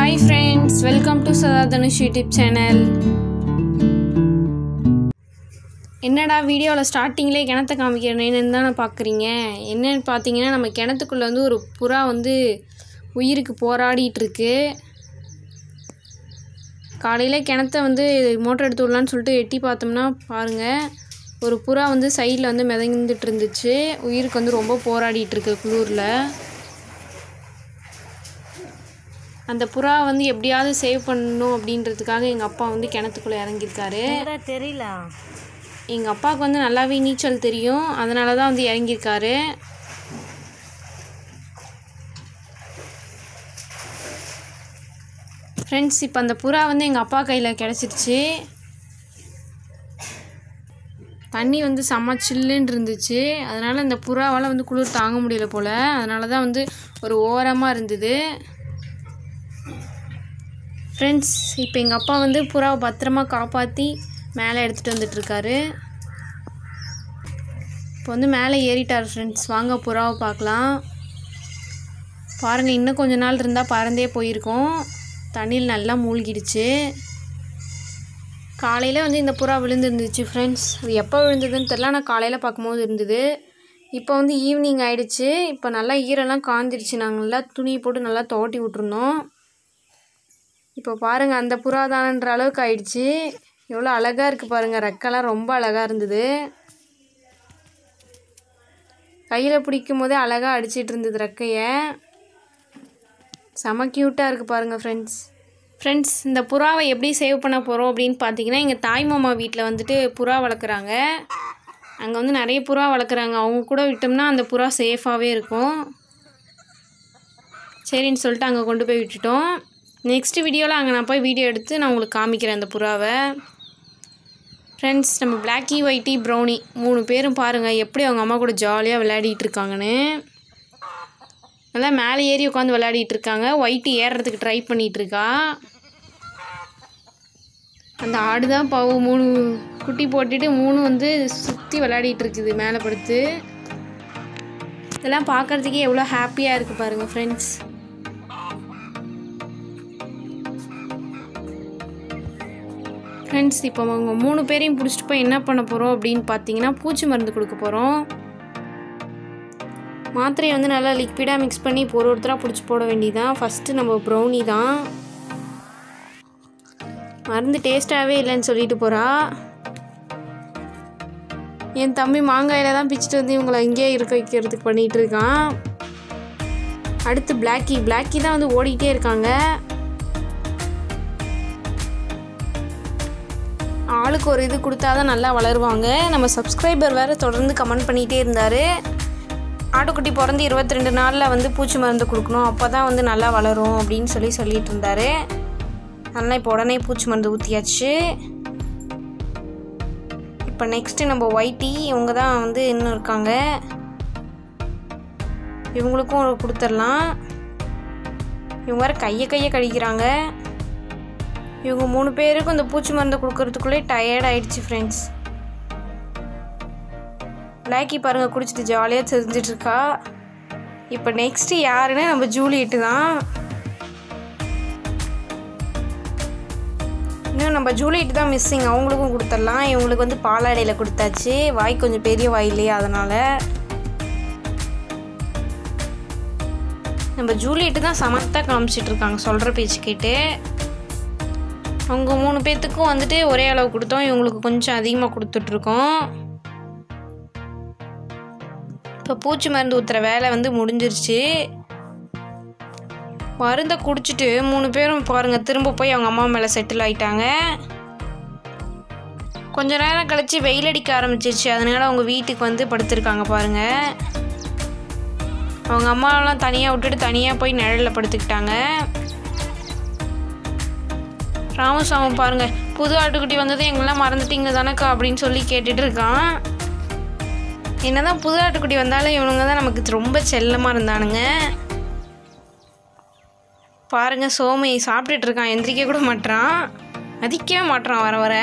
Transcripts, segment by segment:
hi friends welcome to சதா Dhanush YouTube channel என்னடா வீடியோவில் ஸ்டார்டிங்லேயே கிணத்த காமிக்கிறேன்னு தானே பார்க்குறீங்க என்னன்னு பார்த்தீங்கன்னா நம்ம கிணத்துக்குள்ளே வந்து ஒரு புறா வந்து உயிருக்கு போராடிட்டு இருக்கு காலையில் கிணத்த வந்து மோட்டர் எடுத்து விடலான்னு சொல்லிட்டு எட்டி பார்த்தோம்னா பாருங்கள் ஒரு புறா வந்து சைடில் வந்து மிதந்துட்டு இருந்துச்சு உயிருக்கு வந்து ரொம்ப போராடிட்டு இருக்கு குளூரில் அந்த புறா வந்து எப்படியாவது சேவ் பண்ணணும் அப்படின்றதுக்காக எங்கள் அப்பா வந்து கிணத்துக்குள்ளே இறங்கியிருக்காரு தெரியல எங்கள் அப்பாவுக்கு வந்து நல்லாவே நீச்சல் தெரியும் அதனால தான் வந்து இறங்கியிருக்காரு ஃப்ரெண்ட்ஸ் இப்போ அந்த புறா வந்து எங்கள் அப்பா கையில் கிடச்சிருச்சு தண்ணி வந்து செம்ம சில்லுன்னு இருந்துச்சு அதனால் இந்த புறாவால் வந்து குளிர் தாங்க முடியல போல் அதனால தான் வந்து ஒரு ஓரமாக இருந்தது ஃப்ரெண்ட்ஸ் இப்போ எங்கள் அப்பா வந்து புறாவை பத்திரமா காப்பாற்றி மேலே எடுத்துகிட்டு வந்துட்டுருக்காரு இப்போ வந்து மேலே ஏறிட்டார் ஃப்ரெண்ட்ஸ் வாங்க புறாவை பார்க்கலாம் பாருங்கள் இன்னும் கொஞ்ச நாள் இருந்தால் பறந்தே போயிருக்கோம் தண்ணியில் நல்லா மூழ்கிடுச்சு காலையில் வந்து இந்த புறா விழுந்துருந்துச்சு ஃப்ரெண்ட்ஸ் அது எப்போ விழுந்ததுன்னு தெரில ஆனால் காலையில் பார்க்கும்போது இருந்தது இப்போ வந்து ஈவினிங் ஆயிடுச்சு இப்போ நல்லா ஈரெல்லாம் காஞ்சிருச்சு நாங்கள் நல்லா துணி போட்டு நல்லா தோட்டி விட்ருந்தோம் இப்போ பாருங்கள் அந்த புறாதானன்ற அளவுக்கு ஆயிடுச்சு எவ்வளோ அழகாக இருக்குது பாருங்கள் ரெக்கெல்லாம் ரொம்ப அழகாக இருந்தது கையில் பிடிக்கும் போதே அழகாக அடிச்சிட்டு இருந்தது ரெக்கையை செம க்யூட்டாக இருக்குது பாருங்கள் ஃப்ரெண்ட்ஸ் ஃப்ரெண்ட்ஸ் இந்த புறாவை எப்படி சேவ் பண்ண போகிறோம் அப்படின்னு பார்த்தீங்கன்னா எங்கள் தாய் மாமா வீட்டில் வந்துட்டு புறா வளர்க்குறாங்க அங்கே வந்து நிறைய புறா வளர்க்குறாங்க அவங்க கூட விட்டோம்னா அந்த புறா சேஃபாகவே இருக்கும் சரின்னு சொல்லிட்டு அங்கே கொண்டு போய் விட்டுட்டோம் நெக்ஸ்ட் வீடியோவில் அங்கே நான் போய் வீடியோ எடுத்து நான் உங்களுக்கு காமிக்கிறேன் அந்த புறாவை ஃப்ரெண்ட்ஸ் நம்ம பிளாக்கி ஒயிட்டி ப்ரௌனி மூணு பேரும் பாருங்கள் எப்படி அவங்க அம்மா கூட ஜாலியாக விளையாடிட்டு இருக்காங்கன்னு நல்லா மேலே ஏறி உட்காந்து விளையாடிட்டு இருக்காங்க ஒயிட்டி ஏறுறதுக்கு ட்ரை பண்ணிட்டு இருக்கா அந்த ஆடு தான் பாவம் மூணு குட்டி போட்டுட்டு மூணு வந்து சுற்றி விளையாடிட்டு இருக்குது மேலே படுத்து இதெல்லாம் பார்க்குறதுக்கே எவ்வளோ ஹாப்பியாக இருக்குது பாருங்கள் ஃப்ரெண்ட்ஸ் ஃப்ரெண்ட்ஸ் இப்போ அவங்க மூணு பேரையும் பிடிச்சிட்டு போய் என்ன பண்ண போகிறோம் அப்படின்னு பார்த்தீங்கன்னா பூச்சி மருந்து கொடுக்க போகிறோம் மாத்திரையை வந்து நல்லா லிக்விடாக மிக்ஸ் பண்ணி இப்போ ஒரு ஒருத்தராக பிடிச்சி போட வேண்டியதான் ஃபஸ்ட்டு நம்ம ப்ரௌனி தான் மருந்து டேஸ்ட்டாகவே இல்லைன்னு சொல்லிட்டு போகிறா என் தம்பி மாங்காயில் தான் பிச்சுட்டு வந்து இவங்களை இங்கேயே இருக்க வைக்கிறதுக்கு பண்ணிகிட்டு இருக்கான் அடுத்து பிளாக்கி பிளாக்கி தான் வந்து ஓடிக்கிட்டே இருக்காங்க ஆளுக்கு ஒரு இது கொடுத்தா தான் நல்லா வளருவாங்க நம்ம சப்ஸ்கிரைபர் வேறு தொடர்ந்து கமெண்ட் பண்ணிகிட்டே இருந்தார் ஆட்டுக்குட்டி பிறந்து இருபத்தி ரெண்டு நாளில் வந்து பூச்சி மருந்து கொடுக்கணும் அப்போ தான் வந்து நல்லா வளரும் அப்படின்னு சொல்லி சொல்லிட்டு இருந்தார் அதனால் இப்போ உடனே பூச்சி மருந்து ஊற்றியாச்சு இப்போ நெக்ஸ்ட்டு நம்ம ஒயிட்டி இவங்க தான் வந்து இன்னும் இருக்காங்க இவங்களுக்கும் ஒரு கொடுத்துடலாம் இவங்க வேறு கையை கையை கடிக்கிறாங்க இவங்க மூணு பேருக்கும் இந்த பூச்சி மருந்து கொடுக்கறதுக்குள்ளே டயர்ட் ஆயிடுச்சு ஃப்ரெண்ட்ஸ் பிளாக்கி பாருங்கள் குடிச்சிட்டு ஜாலியாக தெரிஞ்சிட்டு இருக்கா இப்போ நெக்ஸ்ட்டு யாருன்னா நம்ம ஜூலியட்டு தான் இன்னும் நம்ம ஜூலியட் தான் மிஸ்ஸிங் அவங்களுக்கும் கொடுத்துடலாம் இவங்களுக்கு வந்து பாலாடையில் கொடுத்தாச்சு வாய் கொஞ்சம் பெரிய வாய் இல்லையா அதனால் நம்ம ஜூலியட்டு தான் சமத்தாக காமிச்சிட்டு இருக்காங்க சொல்கிற பேச்சு கேட்டு அவங்க மூணு பேர்த்துக்கும் வந்துட்டு ஒரே அளவு கொடுத்தோம் இவங்களுக்கு கொஞ்சம் அதிகமாக கொடுத்துட்ருக்கோம் இப்போ பூச்சி மருந்து ஊற்றுற வேலை வந்து முடிஞ்சிருச்சு மருந்தை குடிச்சிட்டு மூணு பேரும் பாருங்கள் திரும்ப போய் அவங்க அம்மா மேலே செட்டில் ஆயிட்டாங்க கொஞ்ச நேரம் கழித்து வெயில் அடிக்க ஆரம்பிச்சிருச்சு அதனால அவங்க வீட்டுக்கு வந்து படுத்திருக்காங்க பாருங்கள் அவங்க அம்மாவெல்லாம் தனியாக விட்டுட்டு தனியாக போய் நிழலில் படுத்துக்கிட்டாங்க ராமசாமி பாருங்க புது ஆட்டுக்குட்டி வந்தது எங்கெல்லாம் மறந்துட்டீங்க தானக்கா அப்படின்னு சொல்லி கேட்டுட்டு இருக்கான் என்னதான் புது ஆட்டுக்குட்டி வந்தாலும் இவனுங்க தான் நமக்கு ரொம்ப செல்லமாக இருந்தானுங்க பாருங்க சோமி சாப்பிட்டுட்டு இருக்கான் எந்திரிக்க கூட மாட்டான் மதிக்கவே மாட்டான் வர வர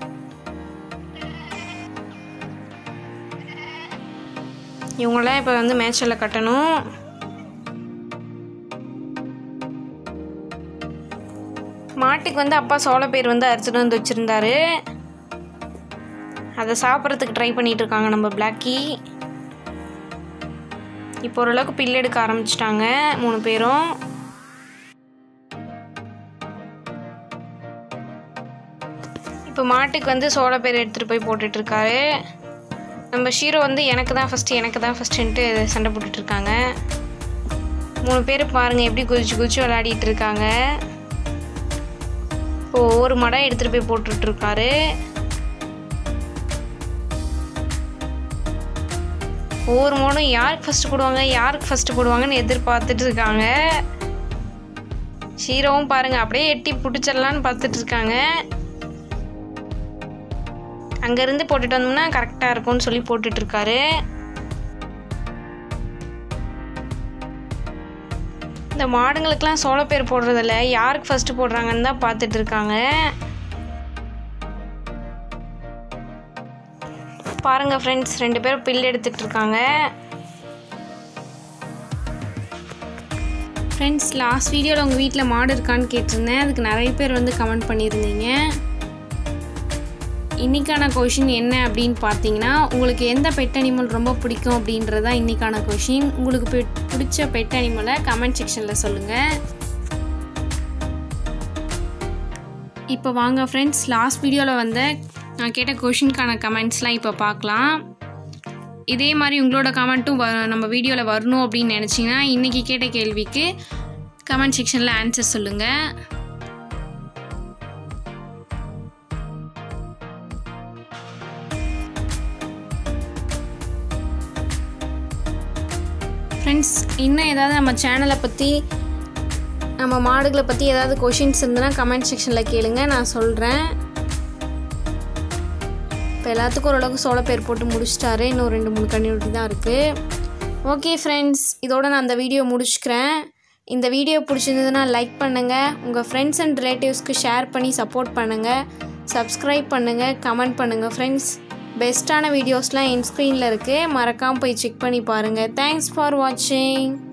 இவங்களாம் இப்போ வந்து மேட்சில் கட்டணும் மாட்டுக்கு வந்து அப்பா சோளப்பயிர் வந்து அரைச்சிட்டு வந்து வச்சுருந்தாரு அதை சாப்பிட்றதுக்கு ட்ரை பண்ணிட்டு இருக்காங்க நம்ம பிளாக்கி இப்போ ஓரளவுக்கு பில் எடுக்க ஆரம்பிச்சிட்டாங்க மூணு பேரும் இப்போ மாட்டுக்கு வந்து சோளப்பயிர் எடுத்துகிட்டு போய் போட்டுட்ருக்காரு நம்ம ஷீரோ வந்து எனக்கு தான் ஃபஸ்ட்டு எனக்கு தான் ஃபஸ்ட்டுன்ட்டு சண்டை போட்டுட்டு இருக்காங்க மூணு பேர் பாருங்கள் எப்படி குதிச்சு குதிச்சு விளையாடிட்டு இருக்காங்க இப்போ ஒவ்வொரு மடம் எடுத்துகிட்டு போய் போட்டுட்ருக்காரு ஒவ்வொரு மோடும் யாருக்கு ஃபஸ்ட்டு போடுவாங்க யாருக்கு ஃபஸ்ட்டு போடுவாங்கன்னு எதிர்பார்த்துட்டு இருக்காங்க ஷீரோவும் பாருங்க அப்படியே எட்டி பிடிச்சிடலான்னு பார்த்துட்டு இருக்காங்க அங்கேருந்து போட்டுட்டு வந்தோம்னா கரெக்டாக இருக்கும்னு சொல்லி போட்டுட்டு இருக்காரு இந்த மாடுங்களுக்கெல்லாம் சோளப்பேர் போடுறதில்ல யாருக்கு ஃபஸ்ட்டு போடுறாங்கன்னு தான் பார்த்துட்டு இருக்காங்க பாருங்க ஃப்ரெண்ட்ஸ் ரெண்டு பேரும் பில் எடுத்துட்டு இருக்காங்க ஃப்ரெண்ட்ஸ் லாஸ்ட் வீடியோவில் உங்கள் வீட்டில் மாடு இருக்கான்னு கேட்டிருந்தேன் அதுக்கு நிறைய பேர் வந்து கமெண்ட் பண்ணியிருந்தீங்க இன்றைக்கான கொஷின் என்ன அப்படின்னு பார்த்தீங்கன்னா உங்களுக்கு எந்த பெட் அனிமல் ரொம்ப பிடிக்கும் அப்படின்றது தான் இன்றைக்கான கொஷின் உங்களுக்கு பெட் பிடிச்ச பெட் அனிமலை கமெண்ட் செக்ஷனில் சொல்லுங்கள் இப்போ வாங்க ஃப்ரெண்ட்ஸ் லாஸ்ட் வீடியோவில் வந்த நான் கேட்ட கொஷினுக்கான கமெண்ட்ஸ்லாம் இப்போ பார்க்கலாம் இதே மாதிரி உங்களோட கமெண்ட்டும் வ நம்ம வீடியோவில் வரணும் அப்படின்னு நினச்சிங்கன்னா இன்றைக்கி கேட்ட கேள்விக்கு கமெண்ட் செக்ஷனில் ஆன்சர் சொல்லுங்கள் ஃப்ரெண்ட்ஸ் இன்னும் ஏதாவது நம்ம சேனலை பற்றி நம்ம மாடுகளை பற்றி ஏதாவது கொஷின்ஸ் இருந்ததுன்னா கமெண்ட் செக்ஷனில் கேளுங்க நான் சொல்கிறேன் இப்போ எல்லாத்துக்கும் ஓரளவுக்கு சோளப்பேர் போட்டு முடிச்சிட்டாரு இன்னும் ரெண்டு மூணு கன்னியூட்டி தான் இருக்குது ஓகே ஃப்ரெண்ட்ஸ் இதோட நான் அந்த வீடியோ முடிச்சுக்கிறேன் இந்த வீடியோ பிடிச்சிருந்ததுன்னா லைக் பண்ணுங்கள் உங்கள் ஃப்ரெண்ட்ஸ் அண்ட் ரிலேட்டிவ்ஸ்க்கு ஷேர் பண்ணி சப்போர்ட் பண்ணுங்கள் சப்ஸ்கிரைப் பண்ணுங்கள் கமெண்ட் பண்ணுங்கள் ஃப்ரெண்ட்ஸ் பெஸ்ட்டான வீடியோஸ்லாம் என் ஸ்க்ரீனில் இருக்குது மறக்காமல் போய் செக் பண்ணி பாருங்கள் தேங்க்ஸ் ஃபார் வாட்சிங்